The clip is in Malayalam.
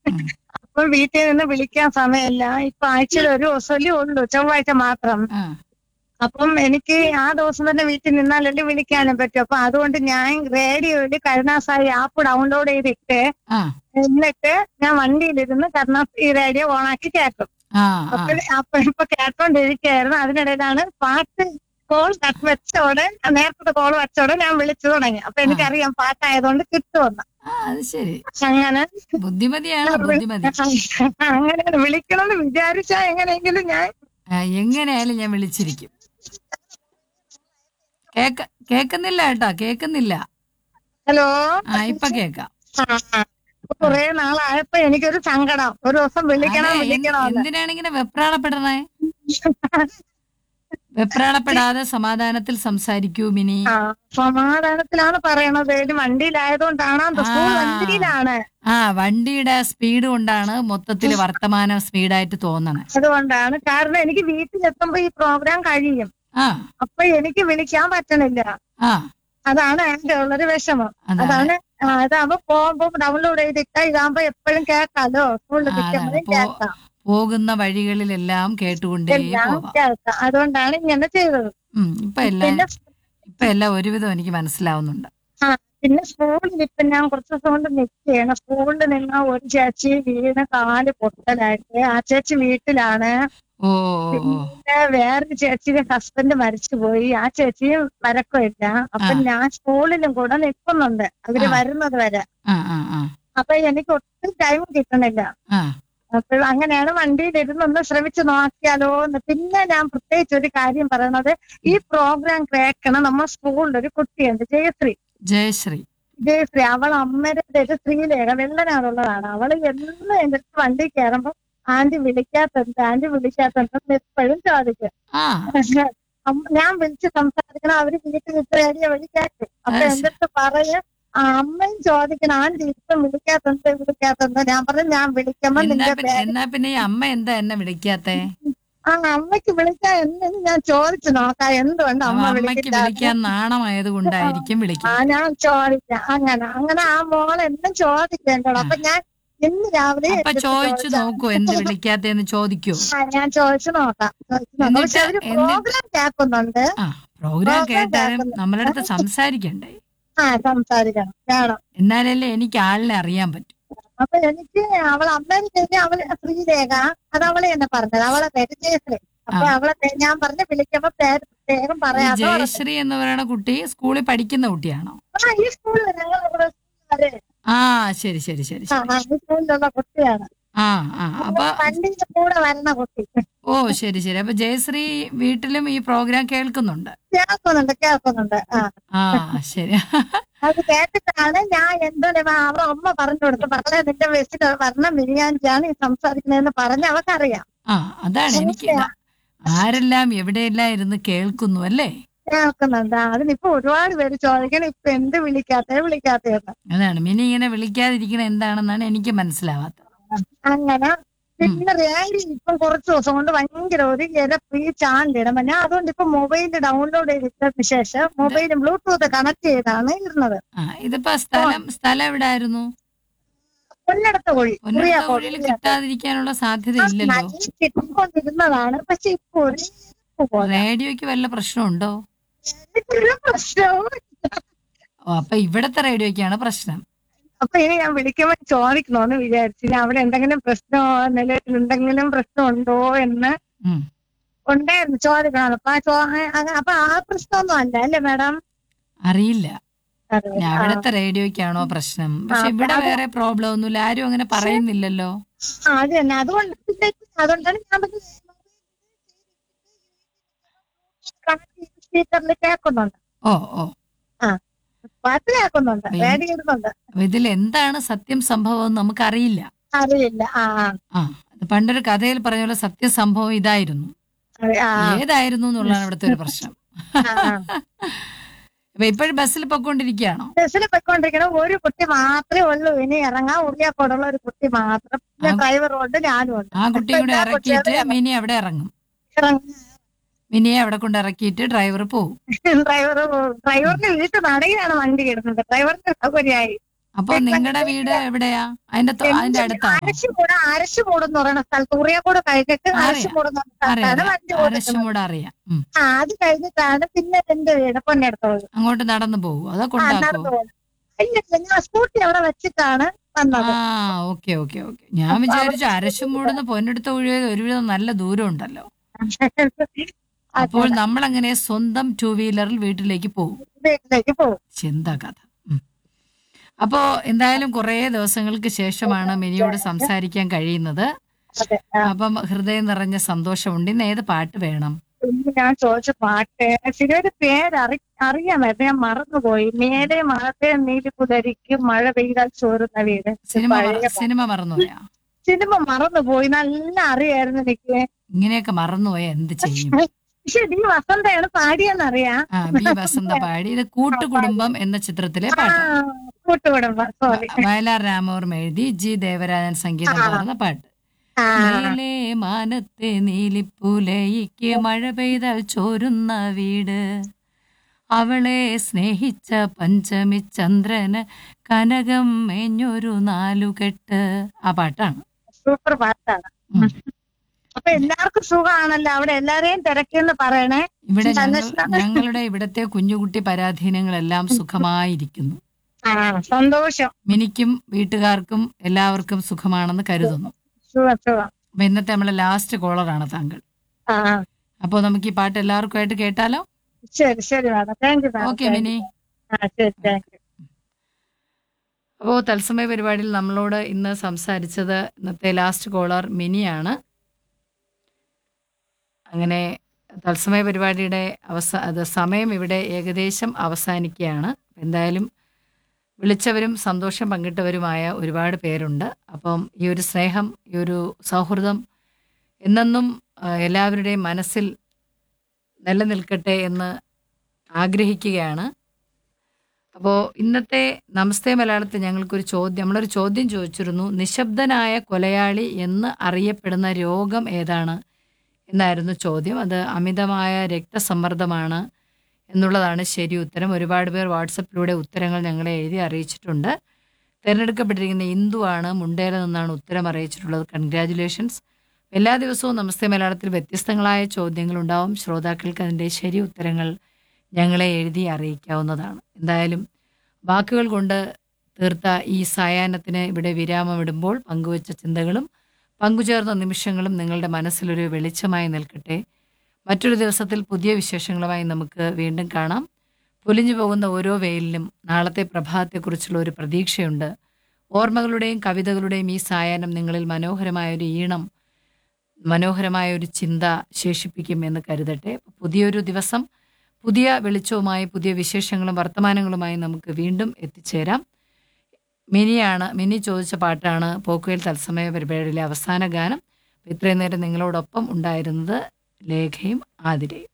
ഉം. അപ്പൊ വീട്ടിൽ നിന്ന് വിളിക്കാൻ സമയമില്ല ഇപ്പൊ ആഴ്ചയിൽ ഒരു ദിവസമല്ലേ ഉള്ളൂ ചൊവ്വാഴ്ച മാത്രം ആ അപ്പം എനിക്ക് ആ ദിവസം തന്നെ വീട്ടിൽ നിന്നാലല്ലേ വിളിക്കാനും പറ്റും അപ്പൊ അതുകൊണ്ട് ഞാൻ റേഡിയോയില് കരുണാസായി ആപ്പ് ഡൗൺലോഡ് ചെയ്തിട്ട് ആ എന്നിട്ട് ഞാൻ വണ്ടിയിലിരുന്ന് കരുണാസ് ഈ റേഡിയോ ഓണാക്കി കേൾക്കും ആ ആ അപ്പൊ അപ്പൊ ഇപ്പൊ കേട്ടോണ്ടിരിക്കുകയായിരുന്നു അതിനിടയിലാണ് പാട്ട് കോൾ വെച്ചോടെ നേരത്തെ കോൾ വെച്ചോടെ ഞാൻ വിളിച്ചു തുടങ്ങി അപ്പൊ എനിക്കറിയാം പാട്ടായതുകൊണ്ട് കിട്ടുമെന്ന് ആ, അത് ശരി അങ്ങനെ ബുദ്ധിമതിയാണ് ബുദ്ധിമതി അങ്ങനെ വിളിക്കണമെന്ന് വിചാരിച്ചാ എങ്ങനെയെങ്കിലും ഞാൻ ആ, എങ്ങനെയായാലും ഞാൻ വിളിച്ചിരിക്കും കേക്ക കേക്കുന്നില്ല കേട്ടോ കേക്കുന്നില്ല ഹലോ ആ ഇപ്പൊ കേക്കാം കുറെ നാളായപ്പോ എനിക്കൊരു സങ്കടം ഒരു ദിവസം വിളിക്കണം അതെ, എന്ത്- വിളിക്കണം എന്തിനാണ് ഇങ്ങനെ വെപ്രാളപ്പെടണേ വെപ്രാളപ്പെടാതെ സമാധാനത്തിൽ സംസാരിക്കൂ മിനി ആ സമാധാനത്തിലാണ് പറയണത് ഇനി വണ്ടിയിലായതുകൊണ്ടാണ് സ്കൂൾ ആ. വണ്ടിയിലാണ് ആ വണ്ടിയുടെ സ്പീഡ് കൊണ്ടാണ് മൊത്തത്തിൽ വർത്തമാനം സ്പീഡായിട്ട് തോന്നണേ അതുകൊണ്ടാണ് കാരണം എനിക്ക് വീട്ടിലെത്തുമ്പോ ഈ പ്രോഗ്രാം കഴിയും ആ അപ്പൊ എനിക്ക് വിളിക്കാൻ പറ്റണില്ല ആ അതാണ് എന്റെ ഉള്ളൊരു വിഷമം അതാണ് അതാണ് ആ, അതാകുമ്പോ പോകുമ്പോ ഡൗൺലോഡ് ചെയ്തിട്ടാ ഇതാകുമ്പോ എപ്പോഴും കേൾക്കാലോ സ്കൂളിൽ അതാണ്. നിൽക്കുമ്പോഴും പോ- കേൾക്കാം പോകുന്ന വഴികളിലെല്ലാം കേട്ടുകൊണ്ടേ എല്ലാം പോവാം കേൾക്കാം അതുകൊണ്ടാണ് ഇങ്ങനെ ചെയ്തത് ഉം ഇപ്പൊ എല്ലാം പിന്നെ ഇപ്പൊ എല്ലാം ഒരുവിധം എനിക്ക് മനസ്സിലാവുന്നുണ്ട് പിന്നെ സ്കൂളിൽ ഇപ്പൊ ഞാൻ കുറച്ച് ദിവസം കൊണ്ട് നിൽക്കുകയാണ് സ്കൂളിൽ നിന്ന് ഒരു ചേച്ചി വീണ് കാല് പൊട്ടലായിട്ട് ആ ചേച്ചി വീട്ടിലാണ് ഓ ഓ, ഓ. പിന്നെ വേറൊരു ചേച്ചിയുടെ ഹസ്ബൻഡ് മരിച്ചുപോയി ആ ചേച്ചിയും വരക്കില്ല അപ്പൊ ആ. ഞാൻ സ്കൂളിലും കൂടെ നിൽക്കുന്നുണ്ട് അവര് ആ. വരുന്നത് വരെ ആ ആ ആ അപ്പൊ എനിക്ക് ഒട്ടും ടൈം കിട്ടണില്ല ആ അപ്പൊ അങ്ങനെയാണ് വണ്ടിയിലിരുന്നൊന്ന് ശ്രമിച്ചു നോക്കിയാലോ എന്ന് പിന്നെ ഞാൻ പ്രത്യേകിച്ച് ഒരു കാര്യം പറയണത് ഈ പ്രോഗ്രാം കേൾക്കണം നമ്മൾ സ്കൂളിൽ ഒരു കുട്ടിയുണ്ട് ജയശ്രീ ജയശ്രീ ജയശ്രീ അവൾ അമ്മയുടെ പേര് ശ്രീലേഖ വെള്ളനാടുള്ളതാണ് അവള് എന്നും എന്റെ അടുത്ത് വണ്ടി കയറുമ്പോ ആന്റി വിളിക്കാത്തത് ആന്റി വിളിക്കാത്തത് എപ്പോഴും ചോദിക്കും ആ അമ്മ- ഞാൻ വിളിച്ച് സംസാരിക്കണം അവര് വീട്ടിൽ ഇത്ര ഏരിയ വഴി കേൾക്കും അപ്പൊ അത് ശരി. എന്റെ അടുത്ത് പറയും ആ അമ്മയും ചോദിക്കണം ആന്റി ഇപ്പം വിളിക്കാത്തത് വിളിക്കാത്തത് ഞാൻ പറഞ്ഞു ഞാൻ വിളിക്കുമ്പോ എന്നാ നിന്റെ പിന്നെ പേര് എന്നാ പിന്നെ ഈ അമ്മ എന്താ എന്നെ വിളിക്കാത്തെ ആ അമ്മയ്ക്ക് വിളിക്കാൻ എന്നു ഞാൻ ചോദിച്ചു നോക്കാം എന്തുകൊണ്ട് അവ അമ്മ അമ്മയ്ക്ക് വിളിക്കില്ല വിളിക്കാൻ നാണമായത് കൊണ്ടായിരിക്കും ആ വിളിക്കുന്നത് ഞാൻ ചോദിക്കാം അങ്ങനെ അങ്ങനെ ആ മോൾ എന്നും ചോദിക്കേണ്ടോ അപ്പൊ ഞാൻ ഇന്ന് രാവിലെ അപ്പൊ എടുത്ത് ചോദിച്ചു ചോദിച്ചാ- നോക്കൂ എന്ത് വിളിക്കാത്തേന്ന് ചോദിക്കൂ ആ, ഞാൻ ചോദിച്ചു നോക്കാം ചോദിച്ചു നോക്കാം എന്നിട്ട് പക്ഷെ അവര് എന്നിട്ട് പ്രോഗ്രാം കേൾക്കുന്നുണ്ട് ആ പ്രോഗ്രാം പ്രോഗ്രാം കേട്ടാലും കേൾക്കുന്നു. നമ്മളെ അടുത്ത് സംസാരിക്കണ്ടേ ആ സംസാരിക്കണം വേണം എന്നാലല്ലേ എനിക്ക് ആളിനെ അറിയാൻ പറ്റും അപ്പൊ എനിക്ക് അവൾ അമ്മേനെ പേര് അവള് ശ്രീരേഖ അത് അവളെ തന്നെ പറഞ്ഞത് അവളെ പേര് ജയശ്രീ അപ്പൊ ആ. അവളെ പേ- ഞാൻ പറഞ്ഞ വിളിക്കുമ്പോ പേര് പ്രത്യേകം ഈ പറയാതെ പറഞ്ഞു. ജയശ്രീ എന്ന് പറയുന്ന കുട്ടി സ്കൂളിൽ പഠിക്കുന്ന കുട്ടിയാണോ ആ ഈ സ്കൂളിൽ ഞങ്ങൾ ഇവിടെ വരെ. ആ ശരി ശരി ശരി ആ, ശരി ആ, ഈ സ്കൂളിലുള്ള കുട്ടിയാണ് ആ ആ അപ്പൊ വണ്ടിയുടെ കൂടെ വരുന്ന കുട്ടി ഓ ശരി ശരി അപ്പൊ ജയശ്രീ വീട്ടിലും ഈ പ്രോഗ്രാം കേൾക്കുന്നുണ്ട് കേൾക്കുന്നുണ്ട് കേൾക്കുന്നുണ്ട് ആ ആ ശരി അത് കേട്ടിട്ടാണ് ഞാൻ എന്തോ അവളെ അമ്മ പറഞ്ഞു കൊടുത്തു പറഞ്ഞ നിന്റെ ബസ്സിൽ പറഞ്ഞ മിനിയാഞ്ചാണ് ഈ സംസാരിക്കുന്നതെന്ന് പറഞ്ഞ് അവക്കറിയാം ആ അതാണ് എനിക്ക് ആരെല്ലാം എവിടെയെല്ലാം ഇരുന്ന് കേൾക്കുന്നു അല്ലേ കേൾക്കുന്നുണ്ട് അതിനിപ്പോ ഒരുപാട് പേര് ചോദിക്കണം ഇപ്പൊ എന്ത് വിളിക്കാത്തേ വിളിക്കാത്തേന്ന് അതാണ് മിനി ഇങ്ങനെ വിളിക്കാതിരിക്കണ എന്താണെന്നാണ് എനിക്ക് മനസ്സിലാവാത്തത് അങ്ങനെ പിന്നെ റേഡിയോ ഇപ്പം കുറച്ച് ദിവസം കൊണ്ട് ഭയങ്കര ഒരു ഇര ഫ്രീ ചാനലിടുമ്പോ ഞാൻ അതുകൊണ്ട് ഇപ്പൊ മൊബൈൽ ഡൗൺലോഡ് ചെയ്തിട്ടതിന് ശേഷം മൊബൈൽ ബ്ലൂടൂത്ത് കണക്ട് ചെയ്താണ് ഇരുന്നത് ആ ഇതിപ്പോ സ്ഥലം സ്ഥലം എവിടെ ആയിരുന്നു പൊന്നിടത്ത കോഴി ഒന്നിടത്ത വഴിയിൽ കിട്ടാതിരിക്കാനുള്ള സാധ്യത ഇല്ലല്ലോ കിട്ടിക്കൊണ്ടിരുന്നതാണ് പക്ഷെ ഇപ്പൊ ഒരു പോലെ. റേഡിയോയ്ക്ക് വല്ല പ്രശ്നമുണ്ടോ ഒരു പ്രശ്നവും ഇല്ല. ഓ അപ്പൊ ഇവിടത്തെ റേഡിയോയ്ക്കാണ് പ്രശ്നം അപ്പൊ ഇനി ഞാൻ വിളിക്കുമ്പോ ചോദിക്കണോന്ന് വിചാരിച്ചു ഇനി അവിടെ എന്തെങ്കിലും പ്രശ്നമോ നിലവിൽ എന്തെങ്കിലും പ്രശ്നമുണ്ടോ എന്ന് ഉം. ഉണ്ടായിരുന്നു ചോദിക്കണം അപ്പൊ ആ ചോ ആ- അപ്പൊ ആ പ്രശ്നമൊന്നും അല്ല അല്ലേ മാഡം അറിയില്ല അതെ. ഇനി അവിടത്തെ റേഡിയോയ്ക്കാണോ പ്രശ്നം പക്ഷെ ആ, ഇവിടെ അത് വേറെ പ്രോബ്ലം ഒന്നുമില്ല ആരും അങ്ങനെ പറയുന്നില്ലല്ലോ ആ, അത് തന്നെ അതുകൊണ്ട് പിന്നെ അതുകൊണ്ടാണ് ഞാൻ സ്പീക്കറിൽ കേൾക്കുന്നുണ്ട് ഓ ഓ പാട്ട് കേൾക്കുന്നുണ്ട് ഉം. റേഡിയോ ഇടുന്നുണ്ട് അപ്പൊ ഇതിൽ എന്താണ് സത്യം സംഭവം എന്ന് നമുക്കറിയില്ല അറിയില്ല ആ ആ, ആ അത് പണ്ടൊരു കഥയിൽ പറഞ്ഞ പോലെ സത്യസംഭവം ഇതായിരുന്നു അതെ, ആ ഏതായിരുന്നു എന്നുള്ളതാണ് ഇവിടുത്തെ ഒരു പ്രശ്നം ആ, ആ. അപ്പൊ ഇപ്പോഴും ബസ്സിൽ പൊക്കോണ്ടിരിക്കുകയാണോ ബസ്സിൽ പൊയ്ക്കൊണ്ടിരിക്കണ ഒരു കുട്ടി മാത്രമേ ഉള്ളൂ ഇനി ഇറങ്ങാൻ ഉള്ളിയാക്കോടുള്ള ഒരു കുട്ടി മാത്രം പിന്നെ ആ- ഡ്രൈവറും ഉണ്ട് ഞാനും ഉണ്ട് ആ കുട്ടിയും കൂടെ എല്ലാ ഇറക്കിയിട്ട് കുട്ടികളും മിനി അവിടെ ഇറങ്ങും ഇറങ്ങി മിനിയെ അവിടെ കൊണ്ട് ഇറക്കിയിട്ട് ഡ്രൈവർ പോവും ഡ്രൈവർ ഡ്രൈവറിന് വീട്ടിൽ നടയിലാണ് വണ്ടി ഇടുന്നത് ഡ്രൈവറിന് സൗകര്യമായി അപ്പൊ നിങ്ങളുടെ വീട് എവിടെയാ അതിന്റെ തൊ- അതിന്റെ അടുത്താണോ അരശുമൂട് അരശുമൂട് എന്ന് പറയുന്ന സ്ഥലത്ത് ഉറിയാക്കൂട് കഴിഞ്ഞിട്ട് അറിയാം. അരശുമൂട് എന്ന് പറയുന്ന സ്ഥലത്താണ് അറിയാം വണ്ടി ഓടുന്നത് അരശുമൂട് അറിയാം ഉം. ആ അത് കഴിഞ്ഞിട്ടാണ് പിന്നെ എന്റെ വീട് പൊന്നെടുത്തോളൂ അങ്ങോട്ട് നടന്നു പോകും അതോ ആ കൊണ്ടാക്കോ നടന്നു പോകും ഇല്ല ഞാൻ സ്കൂട്ടി അവിടെ വെച്ചിട്ടാണ് ആ വന്നത് ഓക്കെ ഓക്കെ ഓക്കെ ഞാൻ വിചാരിച്ചു അരശുമൂടുന്ന് പൊന്നെടുത്ത ഒഴിവ് ഒരുവിധം നല്ല ദൂരം ഉണ്ടല്ലോ അപ്പോൾ നമ്മൾ അങ്ങനെ സ്വന്തം ടൂ വീലറിൽ വീട്ടിലേക്ക് പോകും വീട്ടിലേക്ക് പോകും ചിന്ത കഥ ഉം. അപ്പോ എന്തായാലും കുറേ ദിവസങ്ങൾക്ക് ശേഷമാണ് മിനിയോട് സംസാരിക്കാൻ കഴിയുന്നത് അതെ ആ, അപ്പം ഹൃദയം നിറഞ്ഞ സന്തോഷമുണ്ട് ഇന്ന് ഏത് പാട്ട് വേണം ഇന്ന് ഞാൻ ചോദിച്ച പാട്ട് ശരിയൊരു പേര് അറി അറിയാമായിരുന്നു ഞാൻ മറന്നുപോയി മേലെ മഴത്തെ നീലി പുലരിക്ക് മഴ പെയ്താൽ ചോരുന്ന വീട് സിനിമ മറ- പഴയ പാട്ട്. സിനിമ മറന്നുപോയാ സിനിമ മറന്നുപോയി നല്ല അറിയായിരുന്നു എനിക്ക് ഇങ്ങനെയൊക്കെ മറന്നുപോയാ എന്ത് ചെയ്യും പക്ഷെ ഈ വസന്തയാണ് പാടിയെന്നറിയാം ആ ബി വസന്ത പാടി ഇത് കൂട്ടുകുടുംബം എന്ന ചിത്രത്തിലെ ആ പാട്ട് കൂട്ടുകുടുംബം സോറി വയലാർ രാമവർമ്മ എഴുതി ജി ദേവരാജൻ സംഗീതം ആ. പകർന്ന പാട്ട് ആ മേലെ മാനത്തെ നീലിപ്പുലയിക്ക് മഴ പെയ്താൽ ചോരുന്ന വീട് അവളെ സ്നേഹിച്ച പഞ്ചമി ചന്ദ്രന് കനകം മേഞ്ഞൊരു നാലുകെട്ട് ആ പാട്ടാണ് സൂപ്പർ പാട്ടാണ് ഉം. അപ്പൊ എല്ലാവർക്കും സുഖമാണല്ലോ അവിടെ എല്ലാരെയും തിരക്കെന്ന് പറയണേ ഇവിടെ ഞങ്ങൾ സന്തോഷം. ഞങ്ങളുടെ ഇവിടത്തെ കുഞ്ഞുകുട്ടി പരാധീനങ്ങളെല്ലാം സുഖമായിരിക്കുന്നു ആ സന്തോഷം മിനിക്കും വീട്ടുകാർക്കും എല്ലാവർക്കും സുഖമാണെന്ന് കരുതുന്നു സുഖം സുഖം അപ്പൊ ഇന്നത്തെ നമ്മളെ ലാസ്റ്റ് കോളറാണ് താങ്കൾ ആ അപ്പോൾ നമുക്ക് ഈ പാട്ട് എല്ലാവർക്കും ആയിട്ട് കേട്ടാലോ ശരി ശരി madam thank you okay madam Mini ആ ശരി താങ്ക് യു അപ്പോൾ തത്സമയ പരിപാടിയിൽ നമ്മളോട് ഇന്ന് സംസാരിച്ചത് ഇന്നത്തെ ലാസ്റ്റ് കോളർ മിനിയാണ് അങ്ങനെ തത്സമയ പരിപാടിയുടെ അവസാ അത് സമയം ഇവിടെ ഏകദേശം അവസാനിക്കുകയാണ് എന്തായാലും വിളിച്ചവരും സന്തോഷം പങ്കിട്ടവരുമായ ഒരുപാട് പേരുണ്ട് അപ്പം ഈ ഒരു സ്നേഹം ഈ ഒരു സൗഹൃദം എന്നെന്നും ആ, എല്ലാവരുടെയും മനസ്സിൽ നിലനിൽക്കട്ടെ എന്ന് ആഗ്രഹിക്കുകയാണ് അപ്പോൾ ഇന്നത്തെ നമസ്തേ മലയാളത്തിൽ ഞങ്ങൾക്കൊരു ചോദ്യം നമ്മളൊരു ചോദ്യം ചോദിച്ചിരുന്നു നിശബ്ദനായ കൊലയാളി എന്ന് അറിയപ്പെടുന്ന രോഗം ഏതാണ് എന്നായിരുന്നു ചോദ്യം അത് അമിതമായ രക്തസമ്മർദ്ദമാണ് എന്നുള്ളതാണ് ശരി ഉത്തരം ഒരുപാട് പേർ വാട്സപ്പിലൂടെ ഉത്തരങ്ങൾ ഞങ്ങളെ എഴുതി അറിയിച്ചിട്ടുണ്ട് തിരഞ്ഞെടുക്കപ്പെട്ടിരിക്കുന്ന ഇന്ദുവാണ് മുണ്ടേല നിന്നാണ് ഉത്തരം അറിയിച്ചിട്ടുള്ളത് കൺഗ്രാറ്റുലേഷൻസ് എല്ലാ ദിവസവും നമസ്തേ മലയാളത്തിൽ വ്യത്യസ്തങ്ങളായ ചോദ്യങ്ങൾ ഉണ്ടാവും ശ്രോതാക്കൾക്ക് അതിൻ്റെ ശരി ഉത്തരങ്ങൾ ഞങ്ങളെ എഴുതി അറിയിക്കാവുന്നതാണ് എന്തായാലും വാക്കുകൾ കൊണ്ട് തീർത്ത ഈ സായാഹ്നത്തിന് ഇവിടെ വിരാമമിടുമ്പോൾ പങ്കുവച്ച ചിന്തകളും പങ്കുചേർന്ന നിമിഷങ്ങളും നിങ്ങളുടെ മനസ്സിലൊരു വെളിച്ചമായി നിൽക്കട്ടെ മറ്റൊരു ദിവസത്തിൽ പുതിയ വിശേഷങ്ങളുമായി നമുക്ക് വീണ്ടും കാണാം പൊലിഞ്ഞു പോകുന്ന ഓരോ വെയിലിനും നാളത്തെ പ്രഭാതത്തെക്കുറിച്ചുള്ള ഒരു പ്രതീക്ഷയുണ്ട് ഓർമ്മകളുടെയും കവിതകളുടെയും ഈ സായാഹ്നം നിങ്ങളിൽ മനോഹരമായ ഒരു ഈണം മനോഹരമായ ഒരു ചിന്ത ശേഷിപ്പിക്കും എന്ന് കരുതട്ടെ പുതിയൊരു ദിവസം പുതിയ വെളിച്ചവുമായി പുതിയ വിശേഷങ്ങളും വർത്തമാനങ്ങളുമായി നമുക്ക് വീണ്ടും എത്തിച്ചേരാം മിനിയാണ് മിനി ചോദിച്ച പാട്ടാണ് പോക്കുവേൽ തത്സമയ പരിപാടിയിലെ അവസാന ഗാനം ഇത്രയും നേരം നിങ്ങളോടൊപ്പം ഉണ്ടായിരുന്നത് ലേഖയും ആതിരയും